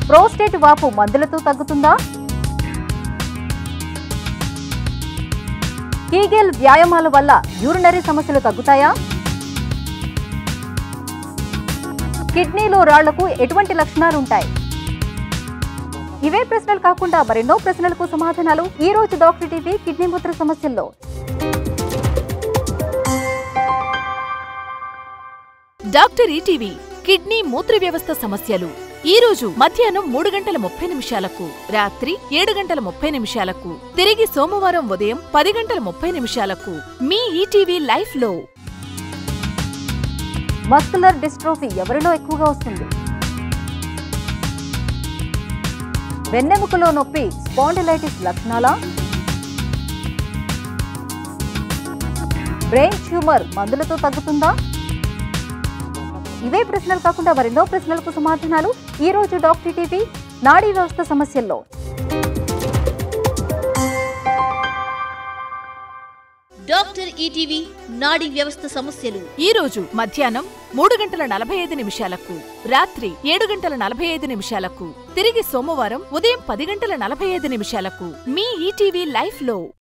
prostate వాపు మందులతో తగ్గుతుందా కీగెల్ వ్యాయామాల వల్ల యూరినరీ సమస్యలు తగ్గుతాయా కిడ్నీలో రాళ్లకు ఎటువంటి లక్షణాలు ఉంటాయి ఇవే ప్రశ్నలు కాకుండా మరెన్నో ప్రశ్నలకు సమాధానాలు ఈ రోజు డాక్టర్ టీవీ కిడ్నీ మూత్ర సమస్యల్లో డాక్టర్ ఈటీవీ కిడ్నీ మూత్ర వ్యవస్థ సమస్యలు ఈ రోజు మధ్యాహ్నం మూడు గంటల ముప్పై నిమిషాలకు రాత్రి ఏడు గంటల ముప్పై నిమిషాలకు తిరిగి సోమవారం ఉదయం పది గంటల ముప్పై నిమిషాలకు మీ ఈటీవీ లైఫ్ లో మస్కులర్ డిస్ట్రోఫీ ఎవరిలో ఎక్కువగా వస్తుంది వెన్నెముకలో నొప్పి స్పాండిలైటిస్ లక్షణాలా బ్రెయిన్ ట్యూమర్ మందులతో తగ్గుతుందా ఇవే ప్రశ్నలు కాకుండా మరెన్నో ప్రశ్నలకు సమాధానాలు ఈ రోజు డాక్టర్ టీవీ నాడీ వ్యవస్థ సమస్యల్లో డాక్టర్ ఈటీవీ నాడీ వ్యవస్థ సమస్యలు ఈ రోజు మధ్యాహ్నం మూడు గంటల నలభై ఐదు నిమిషాలకు రాత్రి ఏడు గంటల నలభై ఐదు నిమిషాలకు తిరిగి సోమవారం ఉదయం పది గంటల నలభై ఐదు నిమిషాలకు మీ ఈటీవీ లైఫ్ లో